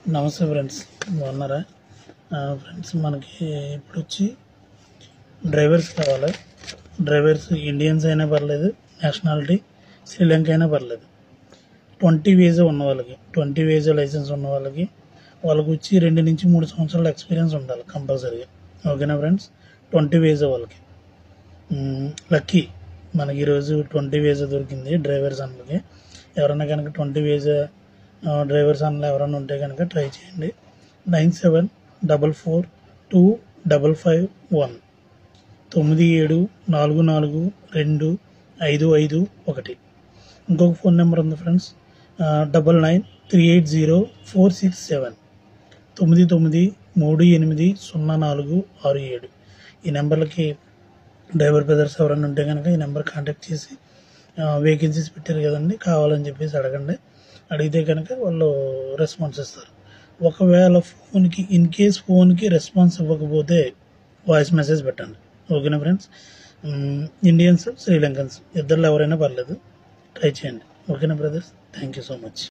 నమస్తే ఫ్రెండ్స్ బాగున్నారా ఆ, ఫ్రెండ్స్ మనకి ఇప్పుడు వచ్చి డ్రైవర్స్ కావాలి డ్రైవర్స్ ఇండియన్స్ అయినా పర్లేదు నేషనాలిటీ శ్రీలంక అయినా పర్లేదు ట్వంటీ వీజా ఉన్న వాళ్ళకి ట్వంటీ వీజా లైసెన్స్ ఉన్న వాళ్ళకి వాళ్ళకి వచ్చి రెండు నుంచి మూడు సంవత్సరాల ఎక్స్పీరియన్స్ ఉండాలి కంపల్సరీగా ఓకేనా ఫ్రెండ్స్ ట్వంటీ వీజా వాళ్ళకి మ్మ్, లక్కీ మనకి ఈరోజు ట్వంటీ వీజా దొరికింది డ్రైవర్స్ అన్నకి ఎవరైనా కనుక ట్వంటీ వీజా ఆ, డ్రైవర్స్ అన్నలో ఎవరైనా ఉంటే కనుక ట్రై చేయండి nine seven double four two double five one తొమ్మిది ఏడు నాలుగు నాలుగు రెండు ఐదు ఐదు ఒకటి ఇంకొక ఫోన్ నెంబర్ ఉంది friends double nine three eight zero four six seven తొమ్మిది తొమ్మిది మూడు ఎనిమిది సున్నా నాలుగు ఆరు ఏడు ఈ నెంబర్లకి డ్రైవర్ బ్రదర్స్ ఎవరైనా ఉంటే కనుక ఈ నెంబర్ కాంటాక్ట్ చేసి వేకెన్సీస్ పెట్టారు కదండి కావాలని చెప్పేసి అడగండి అడిగితే కనుక వాళ్ళు రెస్పాన్స్ ఇస్తారు ఒకవేళ ఫోన్కి ఇన్ కేస్ ఫోన్కి రెస్పాన్స్ ఇవ్వకపోతే వాయిస్ మెసేజ్ పెట్టండి ఓకేనా ఫ్రెండ్స్ ఇండియన్స్ శ్రీలంకన్స్ ఇద్దరు ఎవరైనా పర్లేదు ట్రై చేయండి ఓకేనా brothers thank you so much